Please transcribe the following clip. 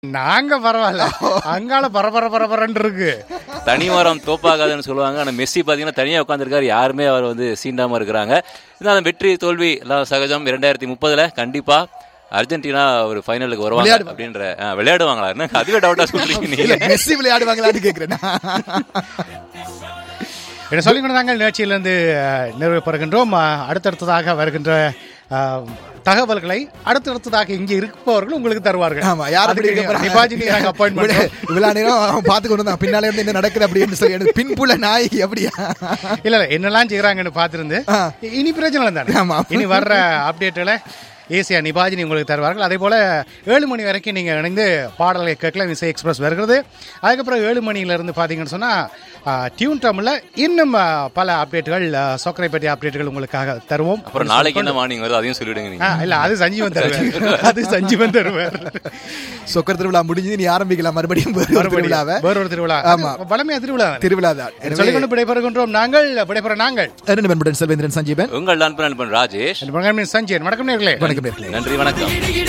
நாங்க பரவாயில்ல அங்கால பரபர பரபரன்னு இருக்கு தனி மரம் தோப்பாகாதுன்னு சொல்லுவாங்க ஆனா மெஸ்ஸி பாத்தீங்கன்னா தனியா உட்காந்துருக்காரு யாருமே அவர் வந்து சீண்டாம இருக்கிறாங்க இருந்தாலும் வெற்றி தோல்வி எல்லாம் சகஜம் இரண்டாயிரத்தி முப்பதுல கண்டிப்பா அர்ஜென்டினா ஒரு ஃபைனலுக்கு வருவாங்க விளையாடுவாங்க. அப்படின்ற ஆ, விளையாடுவாங்களா என்ன அதுவே டவுட்டா சொல்றீங்க இல்ல நீங்க மெஸ்ஸி விளையாடுவாங்களான்னு கேக்குறேன் என்ன சொல்லிக் கொண்டு நாங்கள் நிகழ்ச்சியிலிருந்து அஹ், நிறைவு பெறுகின்றோம் அஹ், அடுத்தடுத்ததாக வருகின்ற அஹ், தகவல்களை அடுத்தடுத்ததாக இங்கே இருப்பவர்கள் உங்களுக்கு தருவார்கள் ஆமா யார் அப்படி அதுக்கு இருக்க போறாங்க? நிபாஜினி நாங்கள் அப்பாயின்மெண்ட் இவ்வளவு- இவ்வளவு நேரம் அவன் பார்த்து கொண்டு வந்தான் பின்னாலே இருந்து என்ன நடக்குது அப்படின்னு சொல்லி எனக்கு பின்புல நாயகி அப்படியா இல்ல இல்ல என்னெல்லாம் செய்யறாங்கன்னு பார்த்திருந்து ஆ. இனி பிரச்சனை இல்லை தானே ஆமா. இனி வர்ற அப்டேட்டுகளை ஏசியா நிபாஜினி உங்களுக்கு தருவார்கள் அதே போல ஏழு மணி வரைக்கும் நீங்க இணைந்து பாடல்களை கேட்கலாம் இசை எக்ஸ்பிரஸ் வருகிறது அதுக்கப்புறம் ஏழு மணியில இருந்து பாத்தீங்கன்னு சொன்னா ஆ, டியூன் டம்ல இன்னும் ஆ, பல அப்டேட்டுகள் ஆ, சொக்கரை பற்றி அப்டேட்டுகள் உங்களுக்காக தருவோம் அப்புறம் நாளைக்கு என்ன மார்னிங் வருது அதையும் சொல்லிடுங்க ஆ, நீங்க இல்ல அது சஞ்சீவன் தருவார் அது சஞ்சீவன் தருவார் சொக்கர் திருவிழா முடிஞ்சது நீ ஆரம்பிக்கலாம் மறுபடியும் வேற ஒரு திருவிழாவை வேற ஒரு திருவிழா ஆமா. அது வளமையா திருவிழா தானே. திருவிழா தான் சொல்லிக்கொண்டு விடைபெறுகின்றோம் நாங்கள் விடைபெற நாங்கள் இரண்டு நண்புடன் செல்வேந்திரன் சஞ்சீவன் உங்கள் நண்பன் நண்பன் ராஜேஷ் சஞ்சயன் வணக்கம் நேர்களே வணக்கம் நேர்களே நன்றி வணக்கம்